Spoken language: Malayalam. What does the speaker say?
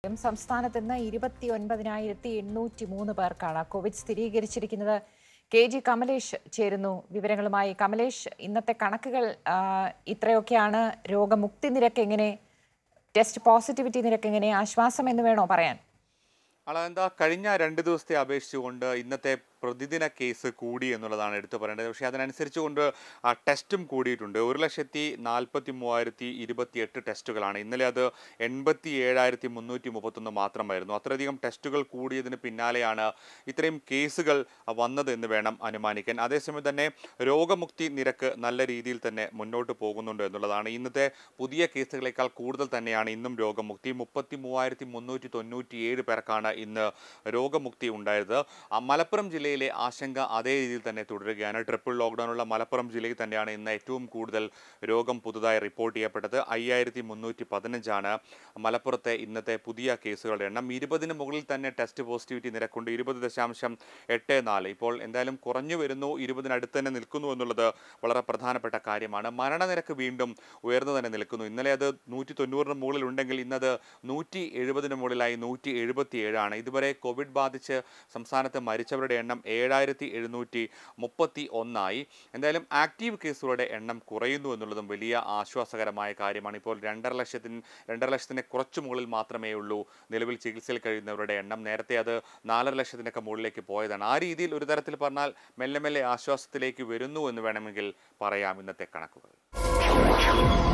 സംസ്ഥാനത്ത് ഇന്ന് ഇരുപത്തി ഒൻപതിനായിരത്തി എണ്ണൂറ്റി മൂന്ന് പേർക്കാണ് കോവിഡ് സ്ഥിരീകരിച്ചിരിക്കുന്നത് കെ ജി കമലേഷ് ചേരുന്നു വിവരങ്ങളുമായി കമലേഷ് ഇന്നത്തെ കണക്കുകൾ ആ, ഇത്രയൊക്കെയാണ് രോഗമുക്തി നിരക്ക് എങ്ങനെ ടെസ്റ്റ് പോസിറ്റിവിറ്റി നിരക്ക് എങ്ങനെ ആശ്വാസം എന്ന് വേണോ പറയാൻ അളവെന്താ കഴിഞ്ഞ രണ്ട് ദിവസത്തെ അപേക്ഷിച്ചുകൊണ്ട് ഇന്നത്തെ പ്രതിദിന കേസ് കൂടി എന്നുള്ളതാണ് എടുത്തു പറയേണ്ടത് പക്ഷേ അതിനനുസരിച്ചുകൊണ്ട് ആ ടെസ്റ്റും കൂടിയിട്ടുണ്ട് ഒരു ലക്ഷത്തി നാൽപ്പത്തി മൂവായിരത്തി ഇരുപത്തി എട്ട് ടെസ്റ്റുകളാണ് ഇന്നലെ അത് എൺപത്തി ഏഴായിരത്തി മുന്നൂറ്റി മുപ്പത്തൊന്ന് മാത്രമായിരുന്നു അത്രയധികം ടെസ്റ്റുകൾ കൂടിയതിന് പിന്നാലെയാണ് ഇത്രയും കേസുകൾ വന്നത് എന്ന് വേണം അനുമാനിക്കാൻ അതേസമയം തന്നെ രോഗമുക്തി നിരക്ക് നല്ല രീതിയിൽ തന്നെ മുന്നോട്ട് പോകുന്നുണ്ട് എന്നുള്ളതാണ് ഇന്നത്തെ പുതിയ കേസുകളേക്കാൾ കൂടുതൽ തന്നെയാണ് ഇന്നും രോഗമുക്തി മുപ്പത്തി മൂവായിരത്തി മുന്നൂറ്റി തൊണ്ണൂറ്റി ഏഴ് പേർക്കാണ് ഇന്ന് രോഗമുക്തി ഉണ്ടായത് ആ മലപ്പുറം ജില്ലയിലെ ആശങ്ക അതേ രീതിയിൽ തന്നെ തുടരുകയാണ് ട്രിപ്പിൾ ലോക്ക്ഡൌണുള്ള മലപ്പുറം ജില്ലയിൽ തന്നെയാണ് ഇന്ന് ഏറ്റവും കൂടുതൽ രോഗം പുതുതായി റിപ്പോർട്ട് ചെയ്യപ്പെട്ടത് അയ്യായിരത്തി മുന്നൂറ്റി പതിനഞ്ചാണ് മലപ്പുറത്തെ ഇന്നത്തെ പുതിയ കേസുകളുടെ എണ്ണം ഇരുപതിന് മുകളിൽ തന്നെ ടെസ്റ്റ് പോസിറ്റിവിറ്റി നിരക്കുണ്ട് ഇരുപത് ദശാംശം എട്ട് നാല് ഇപ്പോൾ എന്തായാലും കുറഞ്ഞു വരുന്നു ഇരുപതിനടുത്ത് തന്നെ നിൽക്കുന്നു എന്നുള്ളത് വളരെ പ്രധാനപ്പെട്ട കാര്യമാണ് മരണനിരക്ക് വീണ്ടും ഉയർന്നു തന്നെ നിൽക്കുന്നു ഇന്നലെ അത് നൂറ്റി തൊണ്ണൂറിന് മുകളിൽ ഉണ്ടെങ്കിൽ ഇന്നത് നൂറ്റി എഴുപതിന് മുകളിലായി നൂറ്റി എഴുപത്തി ഏഴാണ് ഇതുവരെ കോവിഡ് ബാധിച്ച് സംസ്ഥാനത്ത് മരിച്ചവരുടെ എണ്ണം ഏഴായിരത്തി എഴുന്നൂറ്റി മുപ്പത്തി ഒന്നായി എന്തായാലും ആക്റ്റീവ് കേസുകളുടെ എണ്ണം കുറയുന്നു എന്നുള്ളതും വലിയ ആശ്വാസകരമായ കാര്യമാണ് ഇപ്പോൾ രണ്ടര ലക്ഷത്തിന് രണ്ടര ലക്ഷത്തിന് കുറച്ച് മുകളിൽ മാത്രമേ ഉള്ളൂ നിലവിൽ ചികിത്സയിൽ കഴിയുന്നവരുടെ എണ്ണം നേരത്തെ അത് നാലര ലക്ഷത്തിനൊക്കെ മുകളിലേക്ക് പോയതാണ് ആ രീതിയിൽ ഒരു തരത്തിൽ പറഞ്ഞാൽ മെല്ലെ മെല്ലെ ആശ്വാസത്തിലേക്ക് വരുന്നു എന്ന് വേണമെങ്കിൽ പറയാം ഇന്നത്തെ കണക്കുകൾ